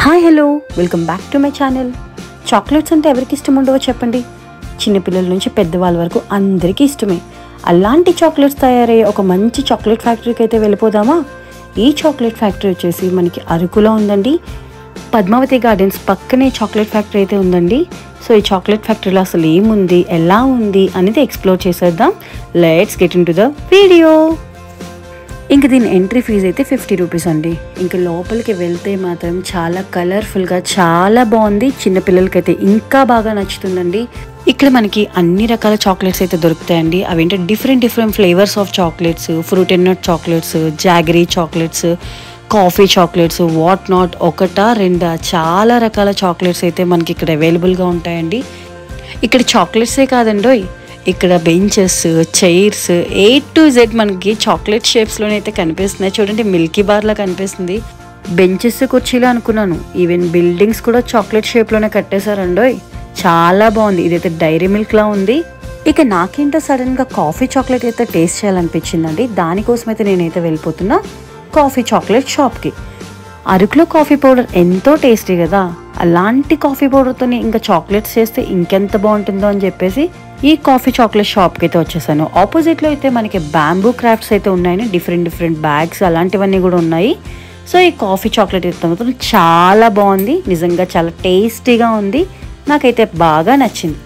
hi hello welcome back to my channel chocolates అంటే ఎవరికి ఇష్టం ఉండవో చెప్పండి చిన్నపిల్లల నుంచి పెద్దవాళ్ళ వరకు అందరికీ ఇష్టమే అలాంటి చాక్లెట్స్ తయారయ్యే ఒక మంచి చాక్లెట్ ఫ్యాక్టరీకి అయితే వెళ్ళిపోదామా ఈ చాక్లెట్ ఫ్యాక్టరీ వచ్చేసి మనకి అరకులో ఉందండి పద్మావతి గార్డెన్స్ పక్కనే చాక్లెట్ ఫ్యాక్టరీ అయితే ఉందండి సో ఈ చాక్లెట్ ఫ్యాక్టరీలో అసలు ఏముంది ఎలా ఉంది అనేది ఎక్స్ప్లోర్ చేసేద్దాం let's get into the video ఇంక దీని ఎంట్రీ ఫీజు అయితే ఫిఫ్టీ రూపీస్ అండి ఇంక లోపలికి వెళ్తే మాత్రం చాలా కలర్ఫుల్గా చాలా బాగుంది చిన్నపిల్లలకైతే ఇంకా బాగా నచ్చుతుందండి ఇక్కడ మనకి అన్ని రకాల చాక్లెట్స్ అయితే దొరుకుతాయండి అవేంటంటే different different flavours of chocolates fruit and nut chocolates jaggery chocolates coffee chocolates what not ఒకటా రెండా చాలా రకాల చాక్లెట్స్ అయితే మనకి ఇక్కడ అవైలబుల్గా ఉంటాయండి ఇక్కడ చాక్లెట్సే కాదండోయ్ ఇక్కడ benches chairs A to Z మనకి చాక్లెట్ షేప్స్లోనే అయితే కనిపిస్తున్నాయి చూడండి మిల్కీ బార్లా కనిపిస్తుంది బెంచెస్ కుర్చీలు అనుకున్నాను ఈవెన్ బిల్డింగ్స్ కూడా చాక్లెట్ షేప్లోనే కట్టేశారండోయ్ చాలా బాగుంది ఇదైతే డైరీ మిల్క్లా ఉంది ఇక నాకేంటో సడన్గా కాఫీ చాక్లెట్ అయితే టేస్ట్ చేయాలనిపించిందండి దానికోసం అయితే నేనైతే వెళ్ళిపోతున్నా కాఫీ చాక్లెట్ షాప్కి అరకులో కాఫీ పౌడర్ ఎంతో టేస్టీ కదా అలాంటి కాఫీ పౌడర్తో ఇంకా చాక్లెట్స్ చేస్తే ఇంకెంత బాగుంటుందో అని చెప్పేసి ఈ కాఫీ చాక్లెట్ షాప్కి అయితే వచ్చేసాను ఆపోజిట్లో అయితే మనకి బ్యాంబూ క్రాఫ్ట్స్ అయితే ఉన్నాయని డిఫరెంట్ డిఫరెంట్ బ్యాగ్స్ అలాంటివన్నీ కూడా ఉన్నాయి సో ఈ కాఫీ చాక్లెట్ అయితే మాత్రం చాలా బాగుంది నిజంగా చాలా టేస్టీగా ఉంది నాకైతే బాగా నచ్చింది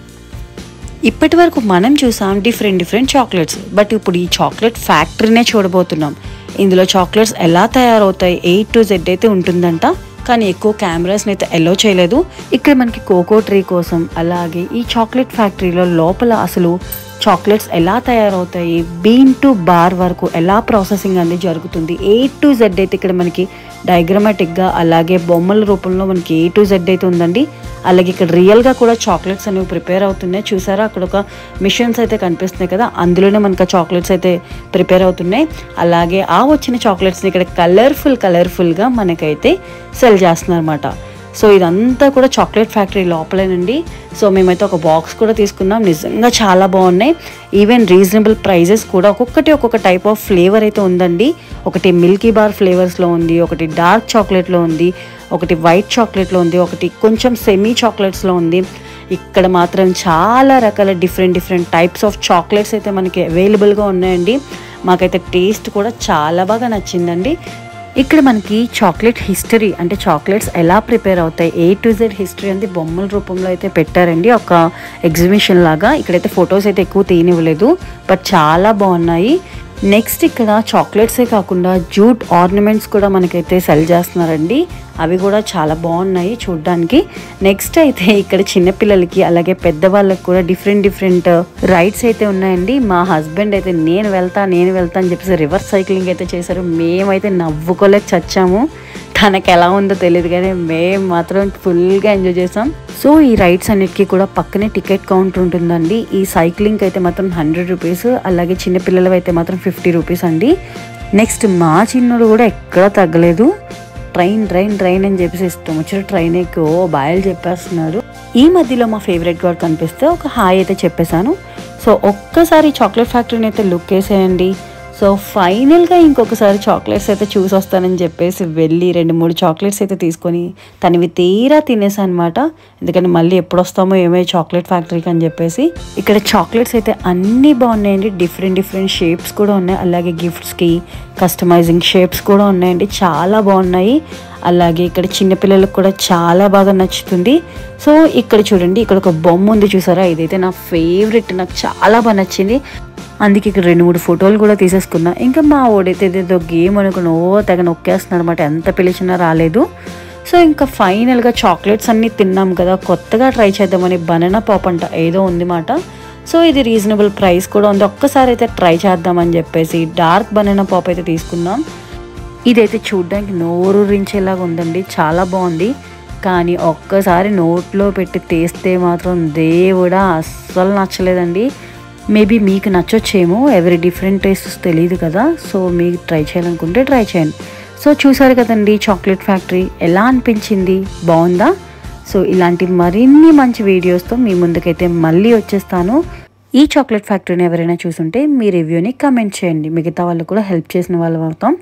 ఇప్పటి వరకు మనం చూసాం డిఫరెంట్ డిఫరెంట్ చాక్లెట్స్ బట్ ఇప్పుడు ఈ చాక్లెట్ ఫ్యాక్టరీనే చూడబోతున్నాం ఇందులో చాక్లెట్స్ ఎలా తయారవుతాయి ఏ టు జెడ్ అయితే ఉంటుందంట కానీ ఎక్కువ కెమెరాస్ని అయితే ఎలో చేయలేదు ఇక్కడ మనకి కోకో ట్రీ కోసం అలాగే ఈ చాక్లెట్ ఫ్యాక్టరీలో లోపల అసలు చాక్లెట్స్ ఎలా తయారవుతాయి బీన్ టు బార్ వరకు ఎలా ప్రాసెసింగ్ అనేది జరుగుతుంది ఏ టు జెడ్ అయితే ఇక్కడ మనకి డయాగ్రమాటిక్గా అలాగే బొమ్మల రూపంలో మనకి ఏ టు జెడ్ అయితే ఉందండి అలాగే ఇక్కడ రియల్గా కూడా చాక్లెట్స్ అనేవి ప్రిపేర్ అవుతున్నాయి చూసారా అక్కడ ఒక మిషన్స్ అయితే కనిపిస్తున్నాయి కదా అందులోనే మనకి చాక్లెట్స్ అయితే ప్రిపేర్ అవుతున్నాయి అలాగే ఆ వచ్చిన చాక్లెట్స్ని ఇక్కడ కలర్ఫుల్ కలర్ఫుల్గా మనకైతే సెల్ చేస్తున్నారు అనమాట సో ఇదంతా కూడా చాక్లెట్ ఫ్యాక్టరీ లోపలేనండి సో మేమైతే ఒక బాక్స్ కూడా తీసుకున్నాం నిజంగా చాలా బాగున్నాయి ఈవెన్ రీజనబుల్ ప్రైజెస్ కూడా ఒక్కొక్కటి ఒక్కొక్క టైప్ ఆఫ్ ఫ్లేవర్ అయితే ఉందండి ఒకటి మిల్కీ బార్ ఫ్లేవర్స్లో ఉంది ఒకటి డార్క్ చాక్లెట్లో ఉంది ఒకటి వైట్ చాక్లెట్లో ఉంది ఒకటి కొంచెం సెమీ చాక్లెట్స్లో ఉంది ఇక్కడ మాత్రం చాలా రకాల different different types of chocolates అయితే మనకి అవైలబుల్గా ఉన్నాయండి మాకైతే టేస్ట్ కూడా చాలా బాగా నచ్చిందండి ఇక్కడ మనకి చాక్లెట్ హిస్టరీ అంటే చాక్లెట్స్ ఎలా ప్రిపేర్ అవుతాయి ఏ టు జెడ్ హిస్టరీ అనేది బొమ్మల రూపంలో అయితే పెట్టారండి ఒక ఎగ్జిబిషన్ లాగా ఇక్కడైతే ఫొటోస్ అయితే ఎక్కువ తీయనివ్వలేదు బట్ చాలా బాగున్నాయి నెక్స్ట్ ఇక్కడ చాక్లెట్సే కాకుండా జూట్ ఆర్నమెంట్స్ కూడా మనకైతే సెల్ చేస్తున్నారండి అవి కూడా చాలా బాగున్నాయి చూడడానికి నెక్స్ట్ అయితే ఇక్కడ చిన్నపిల్లలకి అలాగే పెద్దవాళ్ళకి కూడా డిఫరెంట్ డిఫరెంట్ రైడ్స్ అయితే ఉన్నాయండి మా హస్బెండ్ అయితే నేను వెళ్తా నేను వెళ్తా అని చెప్పేసి రివర్స్ సైక్లింగ్ అయితే చేశారు మేమైతే నవ్వుకోలేక చచ్చాము తనకి ఎలా ఉందో తెలియదు కానీ మేము మాత్రం ఫుల్గా ఎంజాయ్ చేసాం సో ఈ రైడ్స్ అన్నిటికీ కూడా పక్కనే టికెట్ కౌంటర్ ఉంటుందండి ఈ సైక్లింగ్ అయితే మాత్రం హండ్రెడ్ రూపీస్ అలాగే చిన్నపిల్లలవి అయితే మాత్రం ఫిఫ్టీ రూపీస్ అండి నెక్స్ట్ మా చిన్నోడు కూడా ఎక్కడ తగ్గలేదు ట్రైన్ ట్రైన్ ట్రైన్ అని చెప్పేసి ఇష్టం వచ్చిన ట్రైన్ ఎక్కి ఓ బాయలు చెప్పేస్తున్నారు ఈ మధ్యలో మా ఫేవరెట్ గాడ్ కనిపిస్తే ఒక హాయ్ అయితే చెప్పేశాను సో ఒక్కసారి చాక్లెట్ ఫ్యాక్టరీని అయితే లుక్ వేసేయండి సో ఫైనల్గా ఇంకొకసారి చాక్లెట్స్ అయితే చూసి వస్తానని చెప్పేసి వెళ్ళి రెండు మూడు చాక్లెట్స్ అయితే తీసుకొని తనవి తీరా తినేసా అనమాట ఎందుకంటే మళ్ళీ ఎప్పుడు వస్తామో ఏమో ఈ చాక్లెట్ ఫ్యాక్టరీకి అని చెప్పేసి ఇక్కడ చాక్లెట్స్ అయితే అన్నీ బాగున్నాయండి డిఫరెంట్ డిఫరెంట్ షేప్స్ కూడా ఉన్నాయి అలాగే గిఫ్ట్స్కి కస్టమైజింగ్ షేప్స్ కూడా ఉన్నాయండి చాలా బాగున్నాయి అలాగే ఇక్కడ చిన్నపిల్లలకు కూడా చాలా బాగా నచ్చుతుంది సో ఇక్కడ చూడండి ఇక్కడ ఒక బొమ్మ ఉంది చూసారా ఇదైతే నా ఫేవరెట్ నాకు చాలా బాగా నచ్చింది అందుకే ఇక్కడ రెండు మూడు ఫోటోలు కూడా తీసేసుకున్నా ఇంకా మా ఓడైతే ఏదో గేమ్ అనుకుని ఓ తెగ నొక్కేస్తున్నాడు అనమాట ఎంత పిలిచినా రాలేదు సో ఇంకా ఫైనల్గా చాక్లెట్స్ అన్నీ తిన్నాం కదా కొత్తగా ట్రై చేద్దామని బనానా పాప్ అంట ఏదో ఉంది మాట సో ఇది రీజనబుల్ ప్రైస్ కూడా ఉంది ఒక్కసారి అయితే ట్రై చేద్దామని చెప్పేసి డార్క్ బనానా పాప్ అయితే తీసుకున్నాం ఇదైతే చూడడానికి నోరు రించేలాగా ఉందండి చాలా బాగుంది కానీ ఒక్కసారి నోట్లో పెట్టి తీస్తే మాత్రం దేవుడా అస్సలు నచ్చలేదండి మేబీ మీకు నచ్చొచ్చేమో ఎవరి డిఫరెంట్ టేస్ట్స్ తెలియదు కదా సో మీకు ట్రై చేయాలనుకుంటే ట్రై చేయండి సో చూసారు కదండి చాక్లెట్ ఫ్యాక్టరీ ఎలా అనిపించింది బాగుందా సో ఇలాంటి మరిన్ని మంచి వీడియోస్తో మీ ముందుకైతే మళ్ళీ వచ్చేస్తాను ఈ చాక్లెట్ ఫ్యాక్టరీని ఎవరైనా చూసుంటే మీ రివ్యూని కమెంట్ చేయండి మిగతా వాళ్ళు కూడా హెల్ప్ చేసిన వాళ్ళు అవుతాం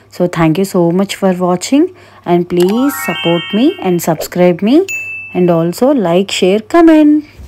so thank you so much for watching and please support me and subscribe me and also like share comment